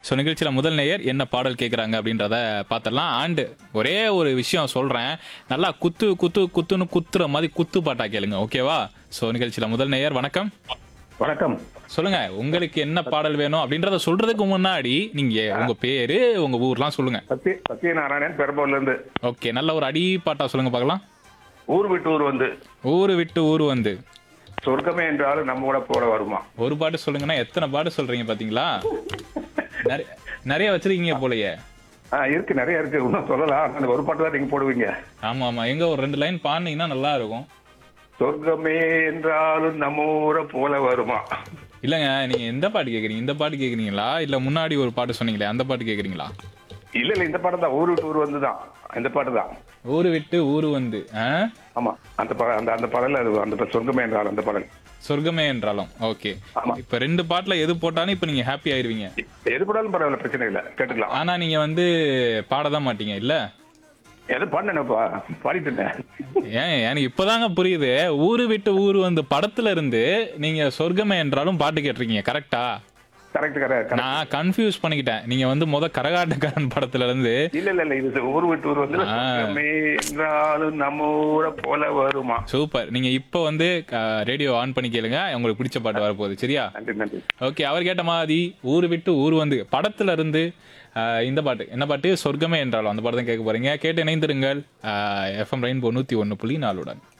So நிகழ்ச்சியில் முதல் நேயர் என்ன பாடல் கேட்குறாங்க அப்படின்றத பார்த்துடலாம் ஆண்டு ஒரே ஒரு விஷயம் சொல்கிறேன் நல்லா குத்து குத்து குத்துன்னு குத்துற மாதிரி குத்து பாட்டா கேளுங்க ஓகேவா ஸோ நிகழ்ச்சியில் முதல் நேயர் வணக்கம் வணக்கம் சொல்லுங்க உங்களுக்கு என்ன பாடல் வேணும் அப்படின்றத சொல்றதுக்கு முன்னாடி நீங்க உங்க பேரு உங்க ஊர்லாம் சொல்லுங்க சத்ய சத்யநாராயணன் பெரம்பூர்ல இருந்து ஓகே நல்ல ஒரு அடி பாட்டா சொல்லுங்க பார்க்கலாம் ஊர் விட்டு ஊர் வந்து ஊரு விட்டு ஊர் வந்து சொர்க்கமே என்றாலும் நம்ம கூட போட வருமா ஒரு பாட்டு சொல்லுங்கன்னா எத்தனை பாட்டு சொல்றீங்க பாத்தீங்களா நிறைய- நிறைய வச்சிருக்கீங்க போலயே ஆ இருக்கு நிறைய இருக்கு இன்னும் சொல்லலாம் அந்த ஒரு பாட்டு தான் நீங்க போடுவீங்க ஆமா ஆமா எங்க ஒரு ரெண்டு லைன் பாடினீங்கன்னா நல்லா இருக்கும் சொர்க்கமே என்றாலும் நம்ம ஊரை போல வருமா இல்லங்க நீங்க எந்த பாட்டு கேக்குறீங்க இந்த பாட்டு கேக்குறீங்களா இல்ல முன்னாடி ஒரு பாட்டு சொன்னீங்களே அந்த பாட்டு கேக்குறீங்களா இல்ல இல்ல இந்த பாட்டு தான் ஊர் விட்டு ஊர் வந்து தான் இந்த பாட்டு தான் ஊரு விட்டு ஊரு வந்து ஆ? ஆமா அந்த பா- அந்த அந்த பாடல் அது அந்த பா- சொர்க்கமே என்றாலும் அந்த பாடல் சொர்க்கமே என்றாலும் ஓகே ஆமா. இப்ப ரெண்டு பாட்டுல எது போட்டாலும் இப்ப நீங்க ஹாப்பி ஆயிருவீங்க எது போடாலும் பரவாயில்ல பிரச்சனை இல்ல கேட்டுக்கலாம் ஆனா நீங்க வந்து பாடதான் மாட்டீங்க இல்ல எது பண்ணேனப்பா பாடிட்டு இருந்தேன் ஏன் எனக்கு இப்பதாங்க புரியுது ஊரு விட்டு ஊரு வந்து படத்துல இருந்து நீங்க சொர்க்கமே என்றாலும் பாட்டு கேட்டிருக்கீங்க கரெக்டா கரெக்ட் கரெக்ட் நான் கன்ஃபியூஸ் பண்ணிக்கிட்டேன் நீங்க வந்து முத கரகாட்டக்காரன் படத்துல இருந்து இல்ல இல்ல இல்ல இது ஊர் விட்டு ஊர் வந்து சொர்க்கமே என்றாலும் நம்ம ஊரை போல வருமா சூப்பர் நீங்க இப்ப வந்து ரேடியோ ஆன் பண்ணி கேளுங்க உங்களுக்கு பிடிச்ச பாட்டு வரப்போகுது சரியா நன்றி நன்றி ஓகே அவர் கேட்ட மாதிரி ஊரு விட்டு ஊர் வந்து படத்துல இருந்து ஆஹ், இந்த பாட்டு என்ன பாட்டு சொர்க்கமே என்றாலும் அந்த பாட்டு தான் கேட்க போறீங்க கேட்டு இணைந்திருங்கள் எஃப்எம் ரெயின்போ நூத்தி ஒன்னு புள்ளி நாலுடன்